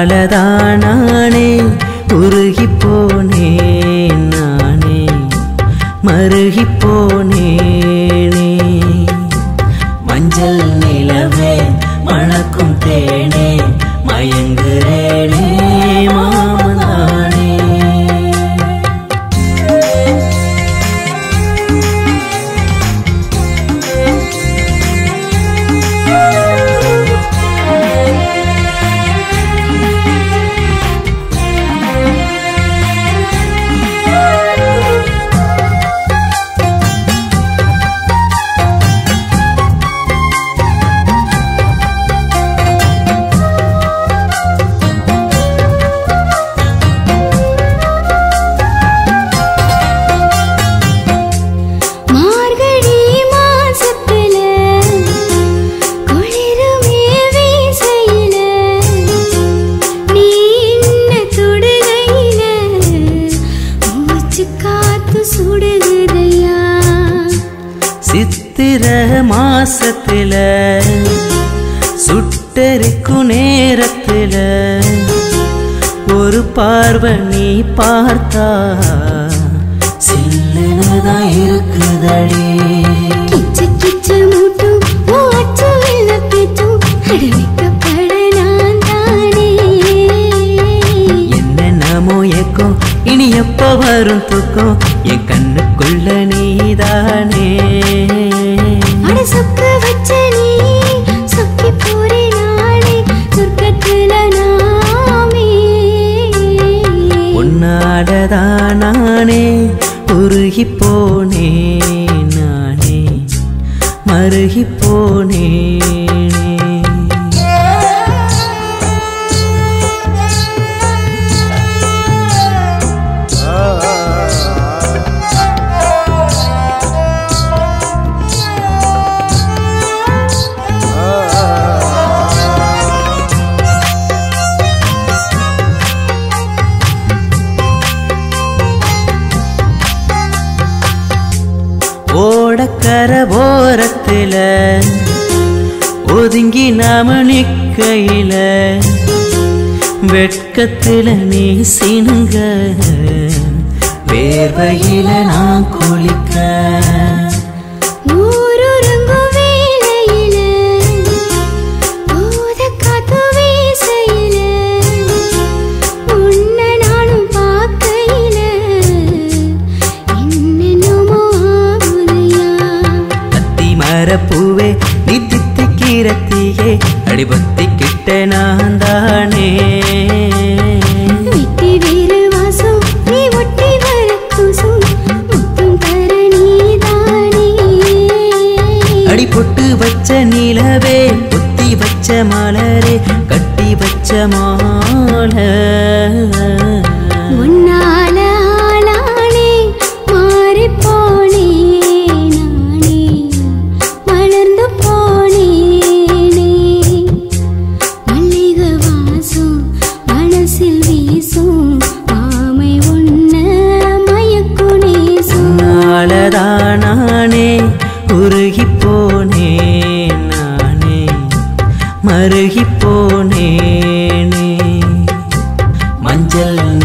உன்னாலதான் நானே உருகி போனேன் நானே மருகி போனேனே மஞ்சள் நிலவே மணக்கும் தேனே மயங்குறேனே மாமனானே மார்கழி மாசத்துல குளிருமே வீசையில நீ என்ன தொடுகையில மூச்சு காத்து சுடுகுதையா சித்திர மாசத்துல சுட்டெரிக்கும் நேரத்துல ஒரு பார்வை நீ பார்த்தா சில்லுதான் இருக்குதடி கிச்சு கிச்சு மூட்டும் மூச்சு வெள்ள பேச்சும் அடவிக்கப்பட நான் தானே என்னென்னமோ ஏக்கம் இனி எப்ப வரும் தூக்கம் என் கண்ணுக்குள்ள நீதானே அட சொக்க வச்ச நீ சொக்கி போறே நாளே சொர்க்கத்துல நாமே உன்னாடதான் நானே உருகி போனேன் நானே மருகி போனேனே ஓடக்கர ஓரத்துல ஒதுங்கி நாம நிக்கையில வெட்கத்துல நீ சினுங்க வேர்வையில நான் குளிக்க ஊருறங்கும் வேளையில ஊத காத்து வீசையில உன்னை நானும் பார்க்கையில என்னென்னமோ ஆகுதையா அத்தி மரப்பூவே நீ தித்திக்கிறத்தியே அடிபத்தி கிட்ட நான் தானே விட்டி வேறு வாசம் நீ ஒட்டி வர கூசும் முத்தம் தர நீதானே அடி பொட்டு வச்ச நிலவே புத்தி வச்ச மலரே கட்டி வச்ச மாலை உன்னால ஆளானே மாறிப் போனே நானே மலர்ந்து போனேனே மல்லிகை வாசம் மனசில் வீசும் ஆமை ஒன்ன மயக்கும் நேசம் நாளதான் நானே உருகி போனேன் நானே மருகி போனேனே மஞ்சள்